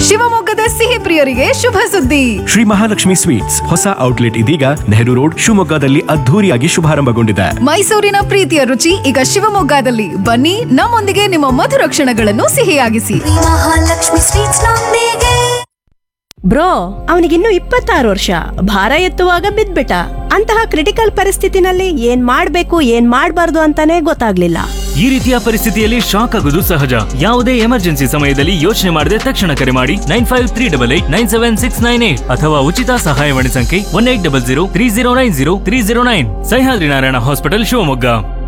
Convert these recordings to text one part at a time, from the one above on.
ಶಿವಮೊಗ್ಗದ ಸಿಹಿ ಪ್ರಿಯರಿಗೆ ಶುಭ ಸುದ್ದಿ ಶ್ರೀ ಮಹಾಲಕ್ಷ್ಮಿ ಸ್ವೀಟ್ಸ್ ಹೊಸ ಔಟ್ಲೆಟ್ ಇದೀಗ ನೆಹರು ರೋಡ್ ಶಿವಮೊಗ್ಗದಲ್ಲಿ ಅದ್ಧೂರಿಯಾಗಿ ಶುಭಾರಂಭಗೊಂಡಿದೆ ಮೈಸೂರಿನ ಪ್ರೀತಿಯ ರುಚಿ ಈಗ ಶಿವಮೊಗ್ಗದಲ್ಲಿ ಬನ್ನಿ ನಮ್ಮೊಂದಿಗೆ ನಿಮ್ಮ ಮಧುರ ಕ್ಷಣಗಳನ್ನು ಸಿಹಿಯಾಗಿಸಿ ಮಹಾಲಕ್ಷ್ಮಿ ಸ್ವೀಟ್ಸ್ ನೊಂದಿಗೆ ಬ್ರೋ ಅವನಿಗಿನ್ನು ಇಪ್ಪತ್ತಾರು ವರ್ಷ ಭಾರ ಎತ್ತುವಾಗ ಬಿದ್ಬಿಟ್ಟ ಅಂತಹ ಕ್ರಿಟಿಕಲ್ ಪರಿಸ್ಥಿತಿನಲ್ಲಿ ಏನ್ ಮಾಡ್ಬೇಕು ಏನ್ ಮಾಡ್ಬಾರ್ದು ಅಂತಾನೆ ಗೊತ್ತಾಗ್ಲಿಲ್ಲ ಈ ರೀತಿಯ ಪರಿಸ್ಥಿತಿಯಲ್ಲಿ ಶಾಕ್ ಆಗೋದು ಸಹಜ ಯಾವುದೇ ಎಮರ್ಜೆನ್ಸಿ ಸಮಯದಲ್ಲಿ ಯೋಚನೆ ಮಾಡದೆ ತಕ್ಷಣ ಕರೆ ಮಾಡಿ nine five three double eight nine seven six nine eight ಅಥವಾ ಉಚಿತ ಸಹಾಯವಾಣಿ ಸಂಖ್ಯೆ one eight double zero three zero nine zero three zero nine Sahyadri Narayana hospital Shivamogga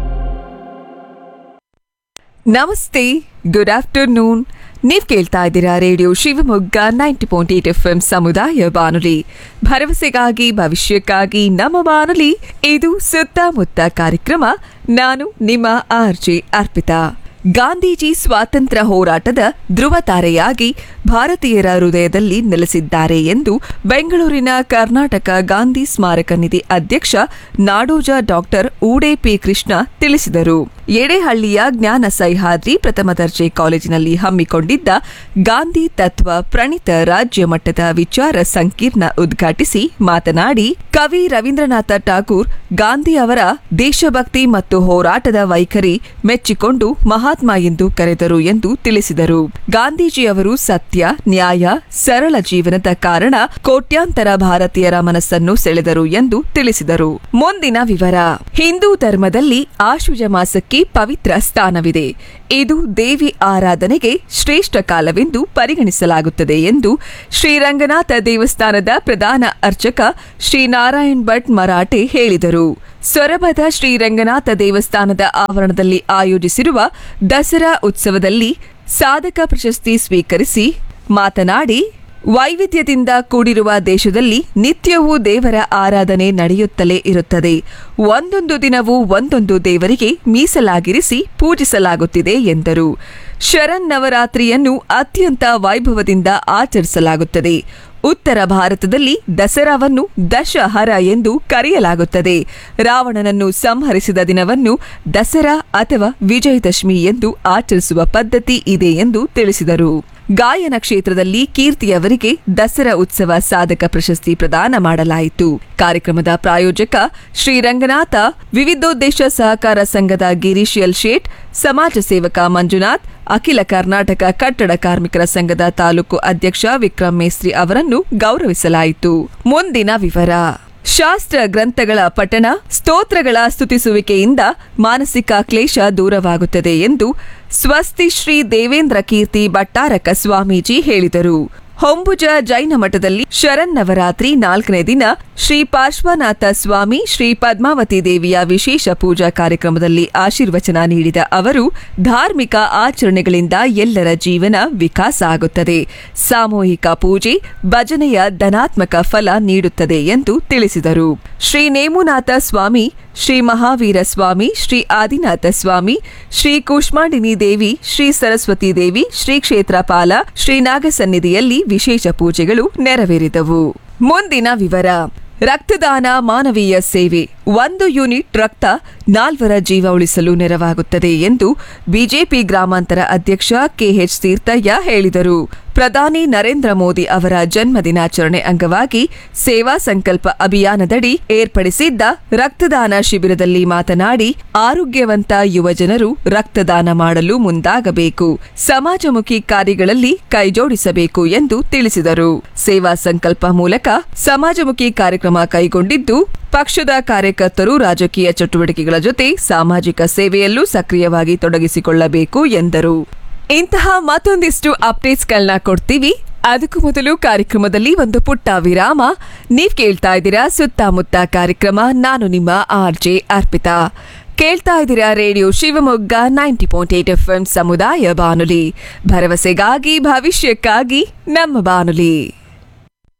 ನಮಸ್ತೆ ಗುಡ್ ಆಫ್ಟರ್ನೂನ್ ನೀವು ಕೇಳ್ತಾ ಇದ್ದೀರಾ radio Shivamogga ninety point eight F M ಸಮುದಾಯ ಬಾನುಲಿ ಭರವಸೆಗಾಗಿ ಭವಿಷ್ಯಕ್ಕಾಗಿ ನಮ್ಮ ಬಾನುಲಿ ಇದು ಸುತ್ತಮುತ್ತ ಕಾರ್ಯಕ್ರಮ ನಾನು ನಿಮ್ಮ ಆರ್ಜೆ ಅರ್ಪಿತಾ ಗಾಂಧೀಜಿ ಸ್ವಾತಂತ್ರ್ಯ ಹೋರಾಟದ ಧ್ರುವ ತಾರೆಯಾಗಿ ಭಾರತೀಯರ ಹೃದಯದಲ್ಲಿ ನೆಲೆಸಿದ್ದಾರೆ ಎಂದು ಬೆಂಗಳೂರಿನ ಕರ್ನಾಟಕ ಗಾಂಧಿ ಸ್ಮಾರಕ ನಿಧಿ ಅಧ್ಯಕ್ಷ ನಾಡೋಜ ಡಾಕ್ಟರ್ ಊಡೆ ಪಿ ಕೃಷ್ಣ ತಿಳಿಸಿದರು ಎಡೆಹಳ್ಳಿಯ ಜ್ಞಾನ ಸಹ್ಯಾದ್ರಿ ಪ್ರಥಮ ದರ್ಜೆ ಕಾಲೇಜಿನಲ್ಲಿ ಹಮ್ಮಿಕೊಂಡಿದ್ದ ಗಾಂಧಿ ತತ್ವ ಪ್ರಣೀತ ರಾಜ್ಯ ಮಟ್ಟದ ವಿಚಾರ ಸಂಕಿರಣ ಉದ್ಘಾಟಿಸಿ ಮಾತನಾಡಿ ಕವಿ ರವೀಂದ್ರನಾಥ ಠಾಗೂರ್ ಗಾಂಧಿ ಅವರ ದೇಶಭಕ್ತಿ ಮತ್ತು ಹೋರಾಟದ ವೈಖರಿ ಮೆಚ್ಚಿಕೊಂಡು ಮಹಾತ್ಮ ಎಂದು ಕರೆದರು ಎಂದು ತಿಳಿಸಿದರು ಗಾಂಧೀಜಿಯವರು ಸತ್ಯ ನ್ಯಾಯ ಸರಳ ಜೀವನದ ಕಾರಣ ಕೋಟ್ಯಾಂತರ ಭಾರತೀಯರ ಮನಸ್ಸನ್ನು ಸೆಳೆದರು ಎಂದು ತಿಳಿಸಿದರು ಮುಂದಿನ ವಿವರ ಹಿಂದೂ ಧರ್ಮದಲ್ಲಿ ಆಶುಜ ಮಾಸಕ್ಕೆ ಪವಿತ್ರ ಸ್ಥಾನವಿದೆ ಇದು ದೇವಿ ಆರಾಧನೆಗೆ ಶ್ರೇಷ್ಠ ಕಾಲವೆಂದು ಪರಿಗಣಿಸಲಾಗುತ್ತದೆ ಎಂದು ಶ್ರೀರಂಗನಾಥ ದೇವಸ್ಥಾನದ ಪ್ರಧಾನ ಅರ್ಚಕ ಶ್ರೀ ನಾರಾಯಣ್ ಭಟ್ ಮರಾಠೆ ಹೇಳಿದರು ಸೊರಬದ ಶ್ರೀರಂಗನಾಥ ದೇವಸ್ಥಾನದ ಆವರಣದಲ್ಲಿ ಆಯೋಜಿಸಿರುವ ದಸರಾ ಉತ್ಸವದಲ್ಲಿ ಸಾಧಕ ಪ್ರಶಸ್ತಿ ಸ್ವೀಕರಿಸಿ ಮಾತನಾಡಿ ವೈವಿಧ್ಯದಿಂದ ಕೂಡಿರುವ ದೇಶದಲ್ಲಿ ನಿತ್ಯವೂ ದೇವರ ಆರಾಧನೆ ನಡೆಯುತ್ತಲೇ ಇರುತ್ತದೆ ಒಂದೊಂದು ದಿನವೂ ಒಂದೊಂದು ದೇವರಿಗೆ ಮೀಸಲಾಗಿರಿಸಿ ಪೂಜಿಸಲಾಗುತ್ತಿದೆ ಎಂದರು ಶರನ್ ನವರಾತ್ರಿಯನ್ನು ಅತ್ಯಂತ ವೈಭವದಿಂದ ಆಚರಿಸಲಾಗುತ್ತದೆ ಉತ್ತರ ಭಾರತದಲ್ಲಿ ದಸರಾವನ್ನು ದಶಹರ ಎಂದು ಕರೆಯಲಾಗುತ್ತದೆ ರಾವಣನನ್ನು ಸಂಹರಿಸಿದ ದಿನವನ್ನು ದಸರಾ ಅಥವಾ ವಿಜಯದಶಮಿ ಎಂದು ಆಚರಿಸುವ ಪದ್ಧತಿ ಇದೆ ಎಂದು ತಿಳಿಸಿದರು ಗಾಯನ ಕ್ಷೇತ್ರದಲ್ಲಿ ಕೀರ್ತಿಯವರಿಗೆ ದಸರಾ ಉತ್ಸವ ಸಾಧಕ ಪ್ರಶಸ್ತಿ ಪ್ರದಾನ ಮಾಡಲಾಯಿತು ಕಾರ್ಯಕ್ರಮದ ಪ್ರಾಯೋಜಕ ಶ್ರೀರಂಗನಾಥ ವಿವಿಧೋದ್ದೇಶ ಸಹಕಾರ ಸಂಘದ ಗಿರೀಶ್ ಎಲ್ ಶೇಟ್ ಸಮಾಜ ಸೇವಕ ಮಂಜುನಾಥ್ ಅಖಿಲ ಕರ್ನಾಟಕ ಕಟ್ಟಡ ಕಾರ್ಮಿಕರ ಸಂಘದ ತಾಲೂಕು ಅಧ್ಯಕ್ಷ ವಿಕ್ರಮ್ ಮೇಸ್ತ್ರಿ ಅವರನ್ನು ಗೌರವಿಸಲಾಯಿತು ಮುಂದಿನ ವಿವರ ಶಾಸ್ತ್ರ ಗ್ರಂಥಗಳ ಪಠಣ ಸ್ತೋತ್ರಗಳ ಸ್ತುತಿಸುವಿಕೆಯಿಂದ ಮಾನಸಿಕ ಕ್ಲೇಶ ದೂರವಾಗುತ್ತದೆ ಎಂದು ಸ್ವಸ್ತಿ ಶ್ರೀ ದೇವೇಂದ್ರ ಕೀರ್ತಿ ಭಟ್ಟಾರಕ ಸ್ವಾಮೀಜಿ ಹೇಳಿದರು ಹೊಂಬುಜ ಜೈನ ಮಠದಲ್ಲಿ ಶರನ್ನವರಾತ್ರಿ ನಾಲ್ಕನೇ ದಿನ ಶ್ರೀ ಪಾರ್ಶ್ವನಾಥ ಸ್ವಾಮಿ ಶ್ರೀ ಪದ್ಮಾವತಿ ದೇವಿಯ ವಿಶೇಷ ಪೂಜಾ ಕಾರ್ಯಕ್ರಮದಲ್ಲಿ ಆಶೀರ್ವಚನ ನೀಡಿದ ಅವರು ಧಾರ್ಮಿಕ ಆಚರಣೆಗಳಿಂದ ಎಲ್ಲರ ಜೀವನ ವಿಕಾಸ ಆಗುತ್ತದೆ ಸಾಮೂಹಿಕ ಪೂಜೆ ಭಜನೆಯ ಧನಾತ್ಮಕ ಫಲ ನೀಡುತ್ತದೆ ಎಂದು ತಿಳಿಸಿದರು ಶ್ರೀ ನೇಮುನಾಥ ಸ್ವಾಮಿ ಶ್ರೀ ಮಹಾವೀರ ಸ್ವಾಮಿ ಶ್ರೀ ಆದಿನಾಥ ಸ್ವಾಮಿ ಶ್ರೀ ಕೂಷ್ಮಾಂಡಿನಿ ದೇವಿ ಶ್ರೀ ಸರಸ್ವತಿ ದೇವಿ ಶ್ರೀ ಕ್ಷೇತ್ರಪಾಲ ಶ್ರೀ ನಾಗಸನ್ನಿಧಿಯಲ್ಲಿ ವಿಶೇಷ ಪೂಜೆಗಳು ನೆರವೇರಿದವು ಮುಂದಿನ ವಿವರ ರಕ್ತದಾನ ಮಾನವೀಯ ಸೇವೆ ಒಂದು ಯೂನಿಟ್ ರಕ್ತ ನಾಲ್ವರ ಜೀವ ಉಳಿಸಲು ನೆರವಾಗುತ್ತದೆ ಎಂದು ಬಿಜೆಪಿ ಗ್ರಾಮಾಂತರ ಅಧ್ಯಕ್ಷ ಕೆಎಚ್ ತೀರ್ಥಯ್ಯ ಹೇಳಿದರು ಪ್ರಧಾನಿ ನರೇಂದ್ರ ಮೋದಿ ಅವರ ಜನ್ಮ ದಿನಾಚರಣೆ ಅಂಗವಾಗಿ ಸೇವಾ ಸಂಕಲ್ಪ ಅಭಿಯಾನದಡಿ ಏರ್ಪಡಿಸಿದ್ದ ರಕ್ತದಾನ ಶಿಬಿರದಲ್ಲಿ ಮಾತನಾಡಿ ಆರೋಗ್ಯವಂತ ಯುವಜನರು ರಕ್ತದಾನ ಮಾಡಲು ಮುಂದಾಗಬೇಕು ಸಮಾಜಮುಖಿ ಕಾರ್ಯಗಳಲ್ಲಿ ಕೈಜೋಡಿಸಬೇಕು ಎಂದು ತಿಳಿಸಿದರು ಸೇವಾ ಸಂಕಲ್ಪ ಮೂಲಕ ಸಮಾಜಮುಖಿ ಕಾರ್ಯಕ್ರಮ ಕೈಗೊಂಡಿದ್ದು ಪಕ್ಷದ ಕಾರ್ಯಕರ್ತರು ರಾಜಕೀಯ ಚಟುವಟಿಕೆಗಳ ಜೊತೆ ಸಾಮಾಜಿಕ ಸೇವೆಯಲ್ಲೂ ಸಕ್ರಿಯವಾಗಿ ತೊಡಗಿಸಿಕೊಳ್ಳಬೇಕು ಎಂದರು ಇಂತಹ ಮತ್ತೊಂದಿಷ್ಟು ಅಪ್ಡೇಟ್ಸ್ಗಳನ್ನ ಕೊಡ್ತೀವಿ ಅದಕ್ಕೂ ಮೊದಲು ಕಾರ್ಯಕ್ರಮದಲ್ಲಿ ಒಂದು ಪುಟ್ಟ ವಿರಾಮ ನೀವ್ ಕೇಳ್ತಾ ಇದ್ದೀರಾ ಸುತ್ತಮುತ್ತ ಕಾರ್ಯಕ್ರಮ ನಾನು ನಿಮ್ಮ ಆರ್ ಜೆ ಅರ್ಪಿತಾ ಕೇಳ್ತಾ ಇದ್ದೀರಾ radio Shivamogga ninety point eight F M ಸಮುದಾಯ ಬಾನುಲಿ ಭರವಸೆಗಾಗಿ ಭವಿಷ್ಯಕ್ಕಾಗಿ ನಮ್ಮ ಬಾನುಲಿ